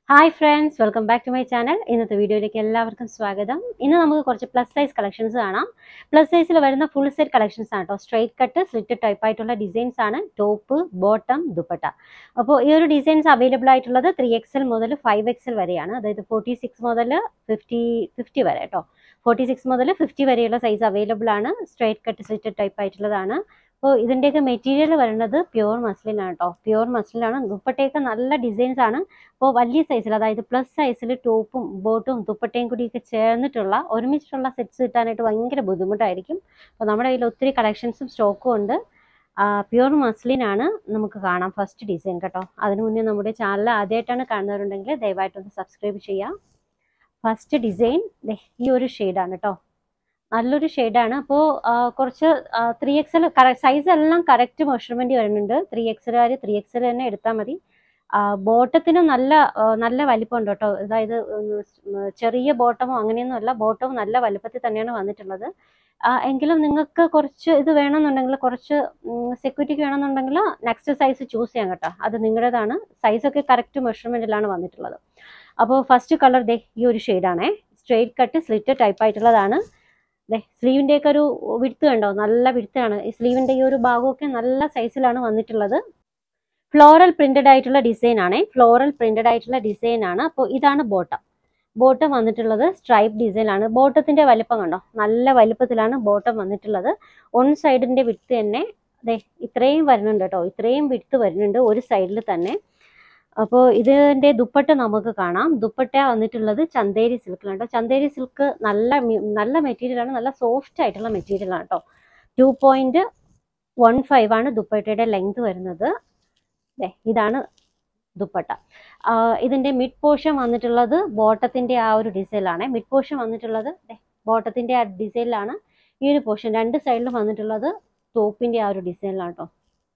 hi friends welcome back to my channel ഇന്നത്തെ വീഡിയോയിലേക്ക് എല്ലാവർക്കും സ്വാഗതം ഇന്ന് നമുക്ക് കുറച്ച് പ്ലസ് സൈസ് കളക്ഷൻസ് കാണാം പ്ലസ് സൈസിൽ വരുന്ന ഫുൾ സെറ്റ് കളക്ഷൻസ് ആണ് കേട്ടോ സ്ട്രൈറ്റ് കട്ട് സ്ലിറ്റ് ടൈപ്പ് ആയിട്ടുള്ള ഡിസൈൻസ് ആണ് ടോപ്പ് ബോട്ടം ദുപ്പട്ട അപ്പോൾ ഈ ഒരു ഡിസൈൻസ് അവൈലബിൾ ആയിട്ടുള്ളത് ത്രീ എക്സൽ മുതൽ ഫൈവ് എക്സൽ വരെയാണ് അതായത് ഫോർട്ടി സിക്സ് മുതൽ ഫിഫ്റ്റി ഫിഫ്റ്റി വരെ കേട്ടോ ഫോർട്ടി സിക്സ് മുതൽ ഫിഫ്റ്റി വരെയുള്ള സൈസ് അവൈലബിൾ ആണ് സ്ട്രൈറ്റ് കട്ട് സ്ലിറ്റ് ടൈപ്പ് ആയിട്ടുള്ളതാണ് അപ്പോൾ ഇതിൻ്റെയൊക്കെ മെറ്റീരിയൽ വരുന്നത് പ്യുവർ മസ്ലിൻ ആണ് കേട്ടോ പ്യുവർ മസ്ലിനാണ് ദുപ്പട്ടയൊക്കെ നല്ല ഡിസൈൻസ് ആണ് അപ്പോൾ വലിയ സൈസിൽ അതായത് പ്ലസ് സൈസിൽ ടോപ്പും ബോട്ടും ദുപ്പട്ടയും കൂടിയൊക്കെ ചേർന്നിട്ടുള്ള ഒരുമിച്ചിട്ടുള്ള സെറ്റ്സ് കിട്ടാനായിട്ട് ഭയങ്കര ബുദ്ധിമുട്ടായിരിക്കും അപ്പോൾ നമ്മുടെ കയ്യിൽ ഒത്തിരി കളക്ഷൻസും സ്റ്റോക്കും ഉണ്ട് പ്യുവർ മസ്ലിൻ ആണ് നമുക്ക് കാണാം ഫസ്റ്റ് ഡിസൈൻ കേട്ടോ അതിനു മുന്നേ നമ്മുടെ ചാനൽ ആദ്യമായിട്ടാണ് കാണുന്നവരുണ്ടെങ്കിൽ ദയവായിട്ടൊന്ന് സബ്സ്ക്രൈബ് ചെയ്യാം ഫസ്റ്റ് ഡിസൈൻ ഈ ഒരു ഷെയ്ഡാണ് കേട്ടോ നല്ലൊരു ഷെയ്ഡാണ് അപ്പോൾ കുറച്ച് ത്രീ എക്സൽ സൈസ് എല്ലാം കറക്റ്റ് മെഷർമെൻറ്റ് വരുന്നുണ്ട് ത്രീ എക്സലുകാർ ത്രീ എക്സൽ തന്നെ എടുത്താൽ മതി ബോട്ടത്തിന് നല്ല ആ, നല്ല വലിപ്പമുണ്ട് കേട്ടോ അതായത് ഉം, ചെറിയ ബോട്ടമോ അങ്ങനെയൊന്നും അല്ല ബോട്ടവും നല്ല വലിപ്പത്തിൽ തന്നെയാണ് വന്നിട്ടുള്ളത് ആ, എങ്കിലും നിങ്ങൾക്ക് കുറച്ച് ഇത് വേണമെന്നുണ്ടെങ്കിൽ കുറച്ച് സെക്യൂരിറ്റിക്ക് വേണമെന്നുണ്ടെങ്കിൽ നെക്സ്റ്റ് സൈസ് ചൂസ് ചെയ്യാം കേട്ടോ അത് നിങ്ങളുടേതാണ് സൈസൊക്കെ കറക്റ്റ് മെഷർമെൻറ്റിലാണ് വന്നിട്ടുള്ളത് അപ്പോൾ ഫസ്റ്റ് കളർ ദേ ഈ ഒരു ഷെയ്ഡാണേ സ്ട്രെയിറ്റ് കട്ട് സ്ലിറ്റ് ടൈപ്പ് ആയിട്ടുള്ളതാണ് ദേ സ്ലീവിൻ്റെ ഒക്കെ ഒരു വിടുത്ത് കണ്ടോ നല്ല വിടുത്താണ് ഈ സ്ലീവിൻ്റെ ഈ ഒരു ഭാഗമൊക്കെ നല്ല സൈസിലാണ് വന്നിട്ടുള്ളത് ഫ്ലോറൽ പ്രിന്റഡ് ആയിട്ടുള്ള ഡിസൈൻ ആണ് ഫ്ലോറൽ പ്രിന്റഡ് ആയിട്ടുള്ള ഡിസൈൻ ആണ് അപ്പോൾ ഇതാണ് ബോട്ടം ബോട്ടം വന്നിട്ടുള്ളത് സ്ട്രൈപ്പ് ഡിസൈൻ ആണ് ബോട്ടത്തിന്റെ വലിപ്പം കണ്ടോ നല്ല വലിപ്പത്തിലാണ് ബോട്ടം വന്നിട്ടുള്ളത് ഒൺ സൈഡിന്റെ വിട്ട് തന്നെ അതെ ഇത്രയും വരുന്നുണ്ട് കേട്ടോ ഇത്രയും വിട്ട് വരുന്നുണ്ട് ഒരു സൈഡിൽ തന്നെ അപ്പോൾ ഇതിന്റെ ദുപ്പട്ട നമുക്ക് കാണാം ദുപ്പട്ട വന്നിട്ടുള്ളത് ചന്തേരി സിൽക്കിലാണ് കേട്ടോ ചന്തേരി സിൽക്ക് നല്ല മി- നല്ല മെറ്റീരിയൽ ആണ് നല്ല സോഫ്റ്റ് ആയിട്ടുള്ള മെറ്റീരിയൽ ആണ് കേട്ടോ ടു പോയിന്റ് വൺ ഫൈവ് ആണ് ദുപ്പട്ടയുടെ ലെങ്ത് വരുന്നത് ദേ ഇതാണ് ദുപ്പട്ട ആ, ഇതിന്റെ മിഡ് പോർഷൻ വന്നിട്ടുള്ളത് ബോട്ടത്തിന്റെ ആ ഒരു ഡിസൈനിലാണ് മിഡ് പോർഷൻ വന്നിട്ടുള്ളത് ദേ ബോട്ടത്തിന്റെ ആ ഡിസൈനിലാണ് ഈ ഒരു പോർഷൻ രണ്ട് സൈഡിലും വന്നിട്ടുള്ളത് ടോപ്പിന്റെ ആ ഒരു ഡിസൈനിലാണ് കേട്ടോ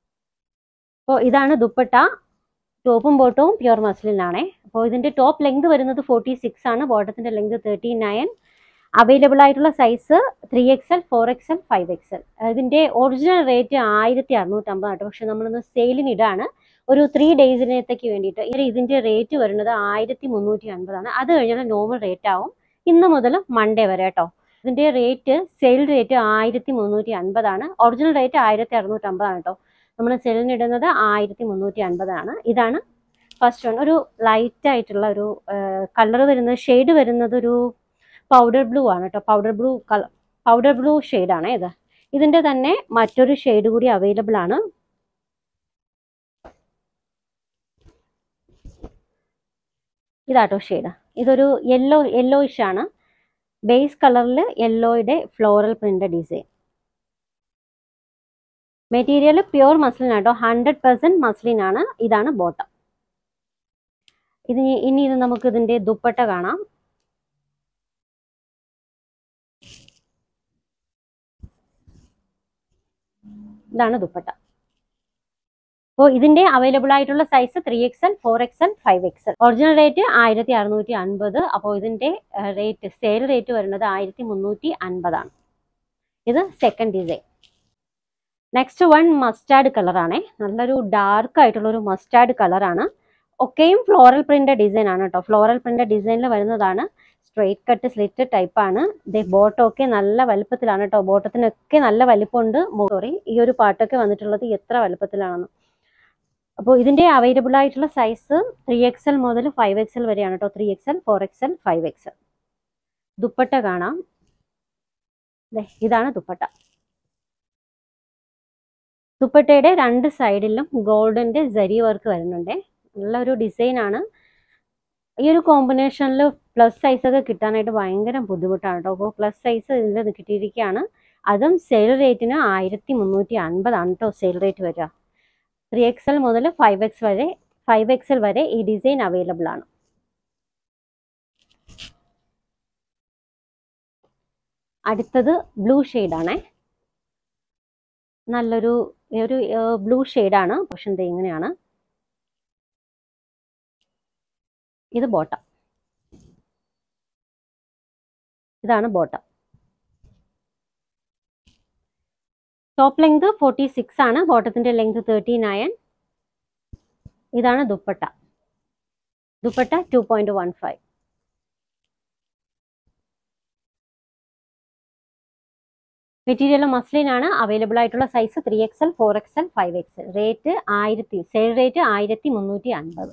അപ്പോൾ ഇതാണ് ദുപ്പട്ട ടോപ്പും ബോട്ടവും പ്യുവർ മസ്ലിനാണേ അപ്പോൾ ഇതിന്റെ ടോപ്പ് ലെങ്ത് വരുന്നത് ഫോർട്ടി സിക്സ് ആണ് ബോട്ടത്തിന്റെ ലെങ്ത് തേർട്ടി നയൻ അവൈലബിൾ ആയിട്ടുള്ള size three XL four XL five XL ഇതിന്റെ ഒറിജിനൽ റേറ്റ് ആയിരത്തി അറുന്നൂറ്റമ്പത് ആട്ടോ പക്ഷെ നമ്മളൊന്ന് സെയിലിന് ഇടാണ് ഒരു ത്രീ ഡേയ്സിനത്തേക്ക് വേണ്ടിയിട്ട് ഇത് ഇതിന്റെ റേറ്റ് വരുന്നത് ആയിരത്തി മുന്നൂറ്റി അൻപതാണ് അത് കഴിഞ്ഞാൽ നോർമൽ റേറ്റ് ആവും ഇന്ന് മുതൽ മൺഡേ വരെ കേട്ടോ ഇതിന്റെ റേറ്റ് സെയിൽ റേറ്റ് ആയിരത്തി മുന്നൂറ്റി അൻപതാണ് ഒറിജിനൽ റേറ്റ് ആയിരത്തി അറുന്നൂറ്റമ്പതാണ് കേട്ടോ നമ്മൾ സെയിലിന് ഇടുന്നത് ആയിരത്തി മുന്നൂറ്റി അൻപതാണ് ഇതാണ് ഫസ്റ്റ് വൺ ഒരു ലൈറ്റ് ആയിട്ടുള്ള ഒരു കളർ വരുന്നത് ഷെയ്ഡ് വരുന്നത് ഒരു പൗഡർ ബ്ലൂ ആണ് കേട്ടോ powder blue colour powder blue ഷെയ്ഡാണ് ഇത് ഇതിന്റെ തന്നെ മറ്റൊരു ഷെയ്ഡ് കൂടി അവൈലബിൾ ആണ് ഇതാട്ടോ ഷെയ്ഡ് ഇതൊരു യെല്ലോ യെല്ലോയിഷ് ആണ് ബേസ് കളറിൽ യെല്ലോയുടെ floral print design material pure muslin ആട്ടോ ഹൺഡ്രഡ് പെർസെന്റ് മസ്ലിൻ ആണ് ഇതാണ് ബോട്ടം ഇത് ഇനി- ഇനി ഇത് നമുക്ക് ഇതിന്റെ ദുപ്പട്ട കാണാം ഇതാണ് ദുപ്പട്ട അപ്പോൾ ഇതിന്റെ അവൈലബിൾ ആയിട്ടുള്ള size three XL four XL five XL original rate ആയിരത്തി അറുന്നൂറ്റി അൻപത് അപ്പോൾ ഇതിന്റെ റേറ്റ് സെയിൽ റേറ്റ് വരുന്നത് ആയിരത്തി മുന്നൂറ്റി അൻപതാണ് ഇത് second design next one mustard കളറാണേ നല്ലൊരു ഡാർക്ക് ആയിട്ടുള്ള ഒരു മസ്റ്റാർഡ് കളറാണ് ഒക്കെയും ഫ്ലോറൽ പ്രിന്റ് ഡിസൈൻ ആണ് കേട്ടോ ഫ്ലോറൽ പ്രിന്റ് ഡിസൈനിൽ വരുന്നതാണ് സ്ട്രെയിറ്റ് കട്ട് സ്ലിറ്റ് ടൈപ്പ് ആണ് ദേ ബോട്ടം ഒക്കെ നല്ല വലുപ്പത്തിലാണ് കേട്ടോ ബോട്ടത്തിനൊക്കെ നല്ല വലിപ്പമുണ്ട് സോറി ഈ ഒരു പാട്ടൊക്കെ വന്നിട്ടുള്ളത് എത്ര വലുപ്പത്തിലാണെന്ന് അപ്പോൾ ഇതിന്റെ അവൈലബിൾ ആയിട്ടുള്ള സൈസ് ത്രീ എക്സൽ മുതൽ ഫൈവ് എക്സൽ വരെയാണ് കേട്ടോ three XL four XL five XL dupatta കാണാം ദേ ഇതാണ് ദുപ്പട്ട ദുപ്പട്ടയുടെ രണ്ട് സൈഡിലും ഗോൾഡന്റെ ജരി വർക്ക് വരുന്നുണ്ട് നല്ലൊരു ഡിസൈൻ ആണ് ഈ ഒരു കോമ്പിനേഷനിൽ പ്ലസ് സൈസ് ഒക്കെ കിട്ടാനായിട്ട് ഭയങ്കര ബുദ്ധിമുട്ടാണ് കേട്ടോ അപ്പോൾ പ്ലസ് സൈസ് ഇതിൽ കിട്ടിയിരിക്കുകയാണ് അതും സെയിൽ റേറ്റിന് ആയിരത്തി മുന്നൂറ്റി അൻപതാണ് കേട്ടോ സെയിൽ റേറ്റ് വരിക ത്രീ എക്സൽ മുതൽ ഫൈവ് എക്സ് വരെ ഫൈവ് എക്സൽ വരെ ഈ ഡിസൈൻ അവൈലബിൾ ആണ് അടുത്തത് ബ്ലൂ ആണേ നല്ലൊരു ഒരു ബ്ലൂ ആണ് പക്ഷെ എന്താ ഇങ്ങനെയാണ് ഇത് ബോട്ടം ഇതാണ് bottom top length forty six ആണ് ബോട്ടത്തിന്റെ ലെങ്ത് തേർട്ടി നയൻ ഇതാണ് dupatta dupatta two point one five material muslin ആണ് അവൈലബിൾ ആയിട്ടുള്ള size three X L four X L five X L rate ആയിരത്തി സെയിൽ റേറ്റ് ആയിരത്തി മുന്നൂറ്റി അൻപത്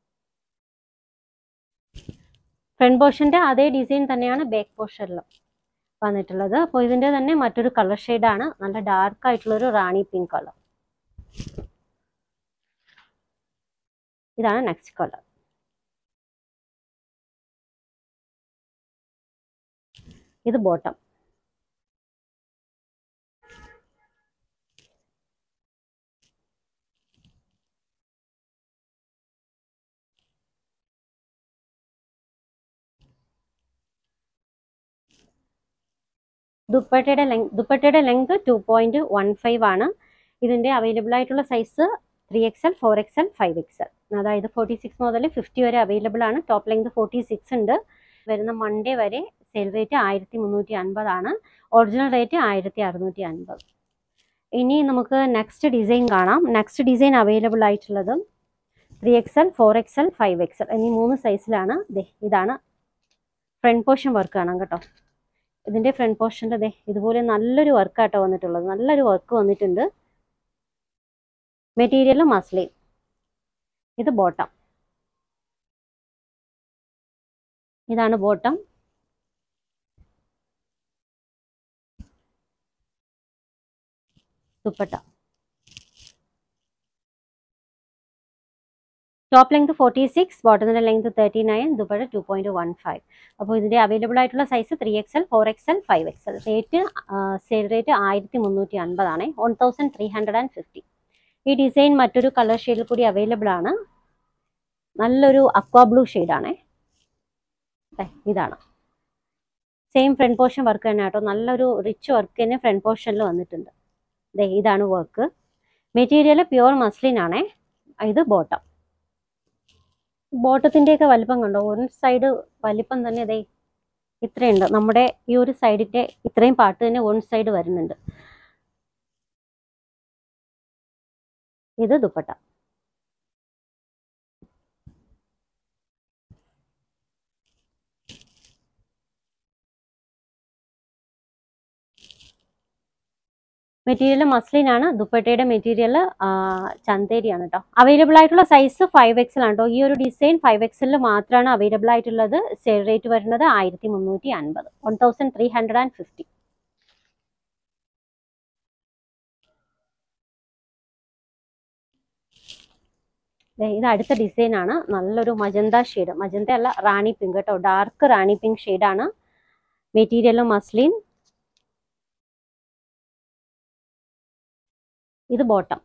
ഫ്രണ്ട് പോർഷന്റെ അതേ ഡിസൈൻ തന്നെയാണ് ബാക്ക് പോർഷനിലും വന്നിട്ടുള്ളത് അപ്പോൾ ഇതിന്റെ തന്നെ മറ്റൊരു കളർ ആണ് നല്ല ഡാർക്ക് ആയിട്ടുള്ള ഒരു റാണി പിങ്ക് കളർ ഇതാണ് നെക്സ്റ്റ് കളർ ഇത് ബോട്ടം ദുപ്പട്ടയുടെ ലെങ് ദുപ്പട്ടയുടെ length two point one five ആണ് ഇതിന്റെ അവൈലബിൾ ആയിട്ടുള്ള size three X L four X L five X L അതായത് ഫോർട്ടി സിക്സ് മുതൽ ഫിഫ്റ്റി വരെ അവൈലബിൾ ആണ് ടോപ്പ് ലെങ്ത് ഫോർട്ടി സിക്സ് ഉണ്ട് വരുന്ന മൺഡേ വരെ സെയിൽ റേറ്റ് ആയിരത്തി മുന്നൂറ്റി അൻപതാണ് ഒറിജിനൽ റേറ്റ് ആയിരത്തി അറുന്നൂറ്റി അൻപത് ഇനി നമുക്ക് നെക്സ്റ്റ് ഡിസൈൻ കാണാം നെക്സ്റ്റ് ഡിസൈൻ അവൈലബിൾ ആയിട്ടുള്ളത് three X L four X L five X L എന്നീ മൂന്ന് സൈസിലാണ് ദേ ഇതാണ് ഫ്രണ്ട് പോർഷൻ വർക്ക് കാണാം കേട്ടോ ഇതിന്റെ ഫ്രണ്ട് പോർഷൻ്റെ ദേ ഇതുപോലെ നല്ലൊരു വർക്കാട്ടോ വന്നിട്ടുള്ളത് നല്ലൊരു വർക്ക് വന്നിട്ടുണ്ട് മെറ്റീരിയൽ മസ്ലിൻ ഇത് ബോട്ടം ഇതാണ് bottom dupatta top length forty six ബോട്ടത്തിൻ്റെ length thirty nine dupatta two point one five അപ്പോൾ ഇതിൻ്റെ അവൈലബിൾ ആയിട്ടുള്ള size three X L four X L five X L rate sale rate ആയിരത്തി മുന്നൂറ്റി അൻപതാണ് one thousand three hundred and fifty ഈ design മറ്റൊരു colour ഷെയ്ഡിൽ കൂടി അവൈലബിൾ ആണ് നല്ലൊരു അക്വാ ബ്ലൂ ഷെയ്ഡാണ് ഇതാണ് സെയിം ഫ്രണ്ട് പോർഷൻ വർക്ക് തന്നെ കേട്ടോ നല്ലൊരു റിച്ച് വർക്ക് തന്നെ ഫ്രണ്ട് പോർഷനിൽ വന്നിട്ടുണ്ട് ദേ ഇതാണ് വർക്ക് മെറ്റീരിയൽ പ്യുവർ മസ്ലിൻ ആണേ ഇത് ബോട്ടം ബോട്ടത്തിൻ്റെയൊക്കെ വലിപ്പം കണ്ടോ ഒരു സൈഡ് വലിപ്പം തന്നെ ഇതേ ഇത്രയുണ്ട് നമ്മുടെ ഈ ഒരു സൈഡിൻ്റെ ഇത്രയും പാട്ട് തന്നെ വൺ സൈഡ് വരുന്നുണ്ട് ഇത് ദുപ്പട്ട മെറ്റീരിയൽ മസ്ലിൻ ആണ് ദുപ്പട്ടയുടെ മെറ്റീരിയൽ ചന്തേരിയാണ് കേട്ടോ അവൈലബിൾ ആയിട്ടുള്ള സൈസ് ഫൈവ് എക്സൽ ആണ് കേട്ടോ ഈ ഒരു ഡിസൈൻ ഫൈവ് എക്സലിൽ മാത്രമാണ് അവൈലബിൾ ആയിട്ടുള്ളത് സെയിൽ റേറ്റ് വരുന്നത് ആയിരത്തി മുന്നൂറ്റി അൻപത് one thousand three hundred and fifty ഇത് അടുത്ത ഡിസൈൻ ആണ് നല്ലൊരു മജന്ത ഷെയ്ഡ് മജന്ത അല്ല റാണി പിങ്ക് കേട്ടോ ഡാർക്ക് റാണി പിങ്ക് ഷെയ്ഡാണ് മെറ്റീരിയൽ മസ്ലിൻ ഇത് ബോട്ടം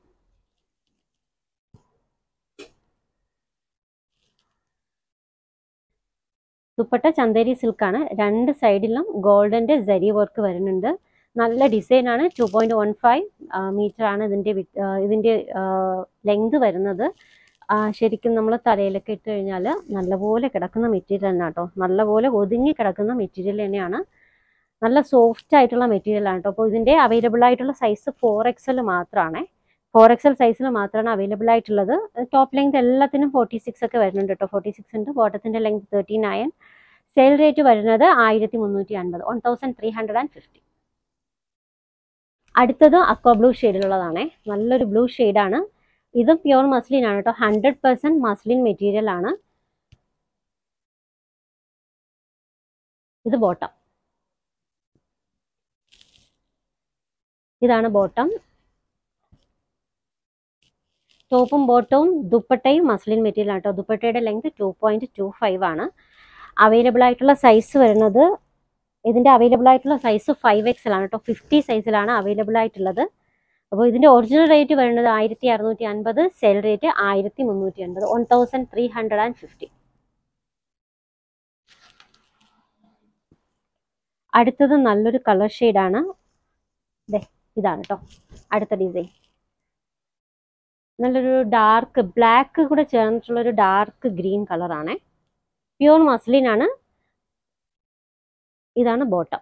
ദുപ്പട്ട ചന്തേരി സിൽക്കാണ് രണ്ട് സൈഡിലും ഗോൾഡന്റെ ജരി വർക്ക് വരുന്നുണ്ട് നല്ല ഡിസൈൻ ആണ് two point one five metre ആണ് ഇതിന്റെ ഇതിന്റെ ലെങ്ത് വരുന്നത് ശരിക്കും നമ്മൾ തലയിലൊക്കെ ഇട്ട് കഴിഞ്ഞാൽ നല്ലപോലെ കിടക്കുന്ന മെറ്റീരിയൽ തന്നെ കേട്ടോ നല്ലപോലെ ഒതുങ്ങി കിടക്കുന്ന മെറ്റീരിയൽ തന്നെയാണ് നല്ല സോഫ്റ്റ് ആയിട്ടുള്ള മെറ്റീരിയൽ ആണ് കേട്ടോ അപ്പോൾ ഇതിന്റെ അവൈലബിൾ ആയിട്ടുള്ള സൈസ് ഫോർ എക്സൽ മാത്രമാണ് ഫോർ എക്സൽ സൈസിൽ മാത്രമാണ് അവൈലബിൾ ആയിട്ടുള്ളത് ടോപ്പ് ലെങ്ത് എല്ലാത്തിനും ഫോർട്ടി സിക്സ് ഒക്കെ വരുന്നുണ്ട് കേട്ടോ ഫോർട്ടി സിക്സ് ഉണ്ട് ബോട്ടത്തിന്റെ length thirty nine sale rate വരുന്നത് ആയിരത്തി മുന്നൂറ്റി അൻപത് one thousand three hundred and fifty അടുത്തത് അക്വ ബ്ലൂ ഷെയ്ഡിലുള്ളതാണേ നല്ലൊരു ബ്ലൂ ഷെയ്ഡാണ് ഇത് പ്യുവർ മസ്ലിൻ ആണ് കേട്ടോ ഹൺഡ്രഡ് പെർസെന്റ് മസ്ലിൻ മെറ്റീരിയൽ ആണ് ഇത് ബോട്ടം ഇതാണ് ബോട്ടം ടോപ്പും ബോട്ടവും ദുപ്പട്ടയും മസ്ലിൻ മെറ്റീരിയൽ ആണ് കേട്ടോ ദുപ്പട്ടയുടെ length two point two five ആണ് അവൈലബിൾ ആയിട്ടുള്ള സൈസ് വരുന്നത് ഇതിന്റെ അവൈലബിൾ ആയിട്ടുള്ള സൈസ് ഫൈവ് എക്സൽ ആണ് കേട്ടോ ഫിഫ്റ്റി സൈസിലാണ് അവൈലബിൾ ആയിട്ടുള്ളത് അപ്പോൾ ഇതിന്റെ ഒറിജിനൽ റേറ്റ് വരുന്നത് ആയിരത്തി അറുന്നൂറ്റി അൻപത് സെയിൽ റേറ്റ് ആയിരത്തി മുന്നൂറ്റി അൻപത് one thousand three hundred and fifty അടുത്തത് നല്ലൊരു കളർ ഷെയ്ഡാണ് ഇതാണ് കേട്ടോ അടുത്ത ഡിസൈൻ നല്ലൊരു ഡാർക്ക് ബ്ലാക്ക് കൂടെ ചേർന്നിട്ടുള്ള ഒരു ഡാർക്ക് ഗ്രീൻ കളറാണ് പ്യൂർ മസ്ലിൻ ആണ് ഇതാണ് ബോട്ടം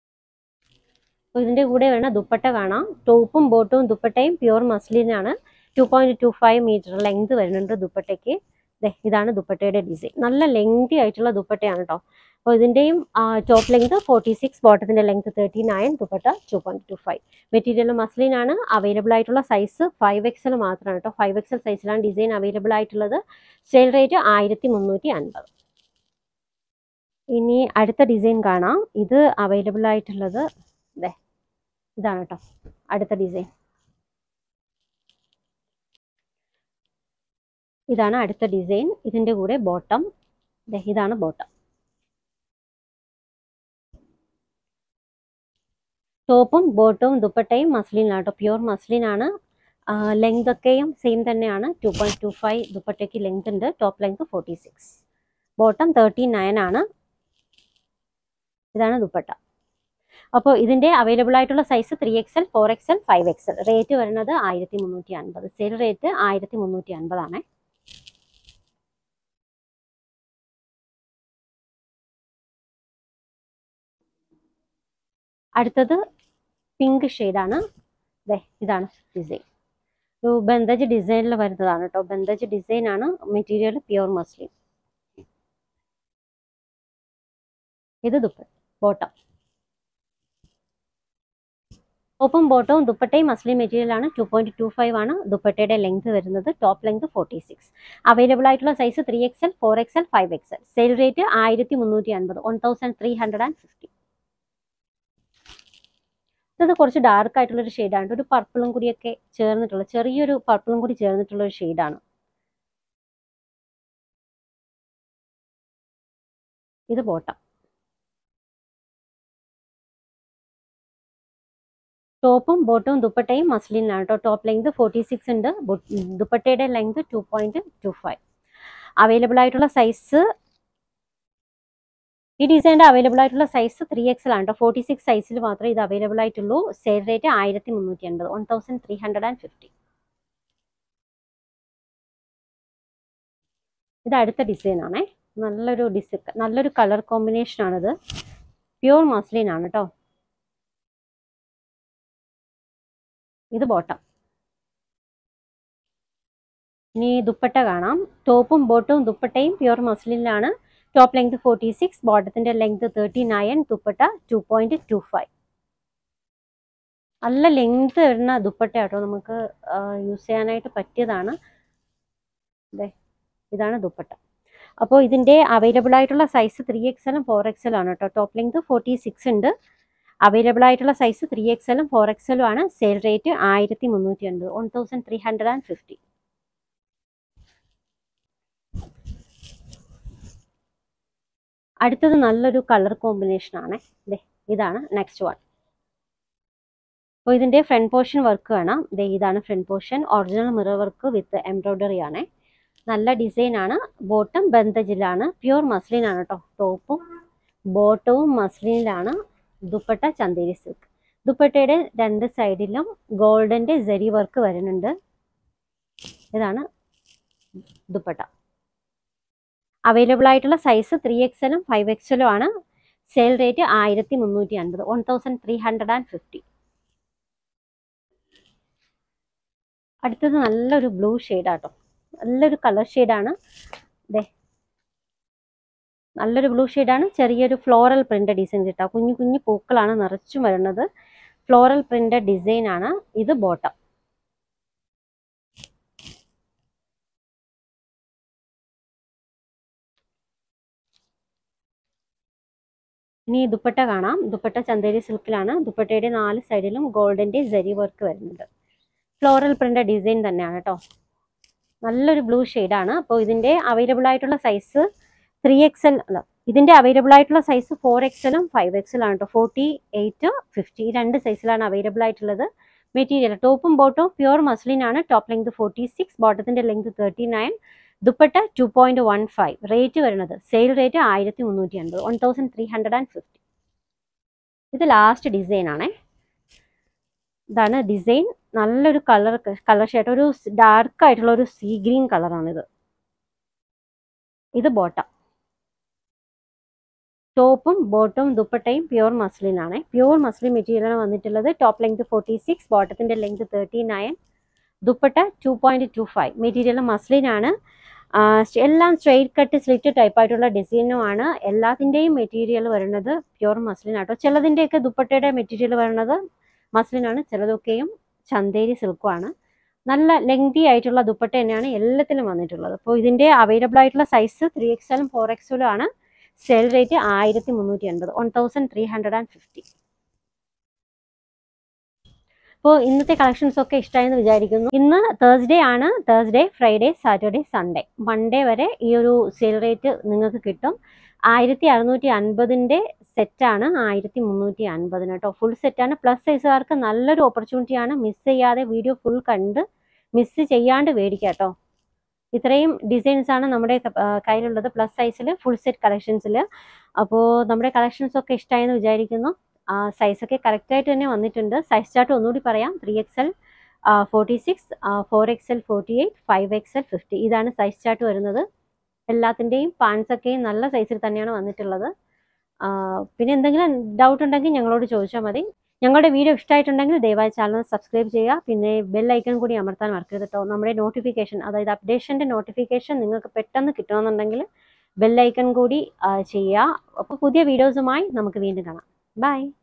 അപ്പോൾ ഇതിന്റെ കൂടെ വരുന്ന ദുപ്പട്ട കാണാം ടോപ്പും ബോട്ടവും ദുപ്പട്ടയും പ്യൂർ മസ്ലിൻ ആണ് two point two five metre length വരുന്നുണ്ട് ദുപ്പട്ടയ്ക്ക് ദേ ഇതാണ് ദുപ്പട്ടയുടെ ഡിസൈൻ നല്ല ലെങ്തി ആയിട്ടുള്ള ദുപ്പട്ടയാണ് കേട്ടോ അപ്പോൾ ഇതിൻ്റെയും ടോപ്പ് ലെങ്ത് ഫോർട്ടി സിക്സ് ബോട്ടത്തിൻ്റെ length thirty nine dupatta two point two five material muslin ആണ് അവൈലബിൾ ആയിട്ടുള്ള സൈസ് ഫൈവ് എക്സൽ മാത്രമാണ് കേട്ടോ ഫൈവ് എക്സൽ സൈസിലാണ് ഡിസൈൻ അവൈലബിൾ ആയിട്ടുള്ളത് സെയിൽ റേറ്റ് ആയിരത്തി മുന്നൂറ്റി അൻപത് ഇനി അടുത്ത ഡിസൈൻ കാണാം ഇത് അവൈലബിൾ ആയിട്ടുള്ളത് ദേ ഇതാണ് കേട്ടോ അടുത്ത ഡിസൈൻ ഇതാണ് അടുത്ത ഡിസൈൻ ഇതിൻ്റെ കൂടെ ബോട്ടം ഇതാണ് ബോട്ടം ടോപ്പും ബോട്ടവും ദുപ്പട്ടയും മസ്ലിനാണ് കേട്ടോ പ്യുവർ മസ്ലിനാണ് ലെങ്ത് ഒക്കെയും സെയിം തന്നെയാണ് ടു പോയിന്റ് ടു ഫൈവ് ദുപ്പട്ടയ്ക്ക് ലെങ്ത് ഉണ്ട് top length forty six bottom thirty nine ആണ് ഇതാണ് ദുപ്പട്ട അപ്പോൾ ഇതിൻ്റെ അവൈലബിൾ ആയിട്ടുള്ള size three XL four XL five XL rate വരുന്നത് ആയിരത്തി മുന്നൂറ്റി അൻപത് സെയിൽ റേറ്റ് ആയിരത്തി മുന്നൂറ്റി അൻപതാണ് അടുത്തത് പിങ്ക് ഷെയ്ഡാണ് ദേ ഇതാണ് ഡിസൈൻ ഒരു ബന്ദജ് ഡിസൈനിൽ വരുന്നതാണ് കേട്ടോ ബന്ദജ് ഡിസൈൻ ആണ് മെറ്റീരിയൽ പ്യുവർ മസ്ലിൻ ഇത് ദുപ്പ ബോട്ടം ടോപ്പും ബോട്ടവും ദുപ്പട്ടയും മസ്ലിൻ മെറ്റീരിയൽ ആണ് ടു പോയിന്റ് ടു ഫൈവ് ആണ് ദുപ്പട്ടയുടെ ലെങ്ത് വരുന്നത് top length forty six available ആയിട്ടുള്ള size three XL four XL five XL sale rate ആയിരത്തി മുന്നൂറ്റി അൻപത് one thousand three hundred and fifty ഇത് കുറച്ച് ഡാർക്ക് ആയിട്ടുള്ള ഒരു ഷെയ്ഡാണ് ഒരു പർപ്പിളും കൂടിയൊക്കെ ചേർന്നിട്ടുള്ള ചെറിയൊരു പർപ്പിളും കൂടി ചേർന്നിട്ടുള്ള ഒരു ഷെയ്ഡാണ് ഇത് ബോട്ടം ടോപ്പും ബോട്ടവും ദുപ്പട്ടയും മസ്ലിനാണ് കേട്ടോ ടോപ്പ് ലെങ്ത് ഫോർട്ടി സിക്സ് ഉണ്ട് ദുപ്പട്ടയുടെ length two point two five available ആയിട്ടുള്ള സൈസ് ഈ ഡിസൈൻ്റെ അവൈലബിൾ ആയിട്ടുള്ള സൈസ് ത്രീ എക്സൽ ആണ് കേട്ടോ ഫോർട്ടി സിക്സ് സൈസിൽ മാത്രമേ ഇത് അവൈലബിൾ ആയിട്ടുള്ളൂ സെയിൽ റേറ്റ് ആയിരത്തി മുന്നൂറ്റി അൻപത് one thousand three hundred and fifty ഇത് അടുത്ത ഡിസൈൻ ആണേ നല്ലൊരു ഡിസൈൻ നല്ലൊരു കളർ കോമ്പിനേഷൻ ആണിത് പ്യൂർ മസ്ലിൻ ആണ് കേട്ടോ ഇത് ബോട്ടം ഇനി ദുപ്പട്ട കാണാം ടോപ്പും ബോട്ടവും ദുപ്പട്ടയും പ്യുവർ മസ്ലിനിലാണ് ടോപ്പ് ലെങ്ത് ഫോർട്ടി സിക്സ് ബോട്ടത്തിന്റെ length thirty nine dupatta two point two five നല്ല ലെങ്ത് വരുന്ന ദുപ്പട്ട കേട്ടോ നമുക്ക് യൂസ് ചെയ്യാനായിട്ട് പറ്റിയതാണ് ഇതാണ് ദുപ്പട്ട അപ്പോൾ ഇതിൻ്റെ അവൈലബിൾ ആയിട്ടുള്ള സൈസ് ത്രീ എക്സലും ഫോർ എക്സലും ആണ് കേട്ടോ ടോപ്പ് ലെങ്ത് ഫോർട്ടി സിക്സ് ഉണ്ട് അവൈലബിൾ ആയിട്ടുള്ള സൈസ് ത്രീ എക്സലും ഫോർ എക്സലും ആണ് സെയിൽ റേറ്റ് ആയിരത്തി മുന്നൂറ്റി അൻപത് one thousand three hundred and fifty അടുത്തത് നല്ലൊരു കളർ കോമ്പിനേഷൻ ആണ് ദേ ഇതാണ് നെക്സ്റ്റ് വൺ അപ്പോൾ ഇതിൻ്റെ ഫ്രണ്ട് പോർഷൻ വർക്ക് കാണാം ദേ ഇതാണ് front portion original mirror work with embroidery ആണ് നല്ല ഡിസൈൻ ആണ് ബോട്ടം ബന്ധജിലാണ് പ്യുവർ മസ്ലിൻ ആണ് കേട്ടോ ടോപ്പും ബോട്ടവും മസ്ലിനിലാണ് ദുപ്പട്ട ചന്തേരി സിൽക്ക് ദുപ്പട്ടയുടെ രണ്ട് സൈഡിലും ഗോൾഡൻ്റെ ജരി വർക്ക് വരുന്നുണ്ട് ഇതാണ് ദുപ്പട്ട അവൈലബിൾ ആയിട്ടുള്ള സൈസ് ത്രീ എക്സലും ഫൈവ് എക്സലും ആണ് സെയിൽ റേറ്റ് ആയിരത്തി മുന്നൂറ്റി അൻപത് one thousand three hundred and fifty അടുത്തത് നല്ലൊരു ബ്ലൂ ഷെയ്ഡാട്ടോ നല്ലൊരു കളർ ഷെയ്ഡാണ് ദേ നല്ലൊരു ബ്ലൂ ഷെയ്ഡാണ് ചെറിയൊരു ഫ്ലോറൽ പ്രിന്റ് ഡിസൈൻ കിട്ടുക കുഞ്ഞു കുഞ്ഞു പൂക്കളാണ് നിറച്ചും വരുന്നത് ഫ്ലോറൽ പ്രിന്റ് ഡിസൈൻ ആണ് ഇത് ബോട്ടം ഇനി ദുപ്പട്ട കാണാം ദുപ്പട്ട ചന്തേരി സിൽക്കിലാണ് ദുപ്പട്ടയുടെ നാല് സൈഡിലും ഗോൾഡൻ്റെ ജരി വർക്ക് വരുന്നുണ്ട് ഫ്ലോറൽ പ്രിന്റ് ഡിസൈൻ തന്നെയാണ് കേട്ടോ നല്ലൊരു ബ്ലൂ ആണ് അപ്പോൾ ഇതിൻ്റെ അവൈലബിൾ ആയിട്ടുള്ള സൈസ് ത്രീ എക്സൽ അല്ല ഇതിൻ്റെ അവൈലബിൾ ആയിട്ടുള്ള സൈസ് ഫോർ എക്സലും ഫൈവ് എക്സലും ആണ് കേട്ടോ ഫോർട്ടി എയ്റ്റ് ഫിഫ്റ്റി ഈ രണ്ട് സൈസിലാണ് അവൈലബിൾ ആയിട്ടുള്ളത് മെറ്റീരിയൽ ടോപ്പും ബോട്ടവും പ്യുവർ മസ്ലിൻ ആണ് ടോപ്പ് ലെങ്ത് ഫോർട്ടി സിക്സ് ബോട്ടത്തിൻ്റെ length thirty nine dupatta two point one five rate വരുന്നത് സെയിൽ റേറ്റ് ആയിരത്തി മുന്നൂറ്റി അൻപത് one thousand three hundred and fifty ഇത് ലാസ്റ്റ് ഡിസൈൻ ആണേ ഇതാണ് ഡിസൈൻ നല്ലൊരു കളർ കളർ ഷേഡ് ഒരു ഡാർക്ക് ആയിട്ടുള്ള ഒരു സീ ഗ്രീൻ കളറാണിത് ഇത് ബോട്ടം ടോപ്പും ബോട്ടവും ദുപ്പട്ടയും പ്യുവർ മസ്ലിൻ ആണ് പ്യുവർ മസ്ലിൻ മെറ്റീരിയലാണ് വന്നിട്ടുള്ളത് ടോപ്പ് ലെങ്ത് ഫോർട്ടി സിക്സ് ബോട്ടത്തിന്റെ length thirty nine dupatta two point two five material മസ്ലിനാണ് എല്ലാം സ്ട്രെയിറ്റ് കട്ട് സ്ലിറ്റ് ടൈപ്പ് ആയിട്ടുള്ള ഡിസൈനുമാണ് എല്ലാത്തിൻ്റെയും മെറ്റീരിയൽ വരുന്നത് പ്യുർ മസ്ലിൻ ആട്ടോ ചിലതിൻ്റെയൊക്കെ ദുപ്പട്ടയുടെ മെറ്റീരിയൽ വരുന്നത് മസ്ലിനാണ് ചിലതൊക്കെയും ചന്തേരി സിൽക്കുമാണ് നല്ല ലെങ്തി ആയിട്ടുള്ള ദുപ്പട്ട തന്നെയാണ് എല്ലാത്തിലും വന്നിട്ടുള്ളത് അപ്പോൾ ഇതിൻ്റെ അവൈലബിൾ ആയിട്ടുള്ള സൈസ് ത്രീ എക്സലും ഫോർ എക്സലും ആണ് സെൽ റേറ്റ് ആയിരത്തി മുന്നൂറ്റി എൺപത് one thousand three hundred and fifty അപ്പോൾ ഇന്നത്തെ കളക്ഷൻസ് ഒക്കെ ഇഷ്ടമായെന്ന് വിചാരിക്കുന്നു ഇന്ന് തേഴ്സ്ഡേ ആണ് Thursday Friday Saturday Sunday Monday വരെ ഈ ഒരു സെയിൽ റേറ്റ് നിങ്ങൾക്ക് കിട്ടും ആയിരത്തി അറുന്നൂറ്റി അൻപതിൻ്റെ സെറ്റാണ് ആയിരത്തി മുന്നൂറ്റി അൻപതിന് കേട്ടോ ഫുൾ സെറ്റാണ് പ്ലസ് സൈസുകാർക്ക് നല്ലൊരു ഓപ്പർച്യൂണിറ്റിയാണ് മിസ് ചെയ്യാതെ വീഡിയോ ഫുൾ കണ്ട് മിസ് ചെയ്യാണ്ട് മേടിക്കാം കേട്ടോ ഇത്രയും ഡിസൈൻസ് ആണ് നമ്മുടെ ക- ആ, കയ്യിലുള്ളത് പ്ലസ് സൈസിൽ ഫുൾ സെറ്റ് കളക്ഷൻസിൽ അപ്പോൾ നമ്മുടെ കളക്ഷൻസ് ഒക്കെ ഇഷ്ടമായെന്ന് വിചാരിക്കുന്നു സൈസൊക്കെ കറക്റ്റായിട്ട് തന്നെ വന്നിട്ടുണ്ട് സൈസ് ചാർട്ട് ഒന്നുകൂടി പറയാം three X L forty six four X L forty eight five X L fifty ഇതാണ് സൈസ് ചാർട്ട് വരുന്നത് എല്ലാത്തിൻ്റെയും പാൻസൊക്കെയും നല്ല സൈസിൽ തന്നെയാണ് വന്നിട്ടുള്ളത് ആ, പിന്നെ എന്തെങ്കിലും ഡൗട്ട് ഉണ്ടെങ്കിൽ ഞങ്ങളോട് ചോദിച്ചാൽ മതി ഞങ്ങളുടെ വീഡിയോ ഇഷ്ടമായിട്ടുണ്ടെങ്കിൽ ദയവായി ചാനൽ സബ്സ്ക്രൈബ് ചെയ്യുക പിന്നെ ബെൽ ഐക്കൺ കൂടി അമർത്താൻ മറക്കരുത് കേട്ടോ നമ്മുടെ നോട്ടിഫിക്കേഷൻ അതായത് അപ്ഡേഷൻ്റെ നോട്ടിഫിക്കേഷൻ നിങ്ങൾക്ക് പെട്ടെന്ന് കിട്ടണമെന്നുണ്ടെങ്കിൽ ബെൽ ഐക്കൺ കൂടി ആ, ചെയ്യുക അപ്പോൾ പുതിയ വീഡിയോസുമായി നമുക്ക് വീണ്ടും കാണാം ബൈ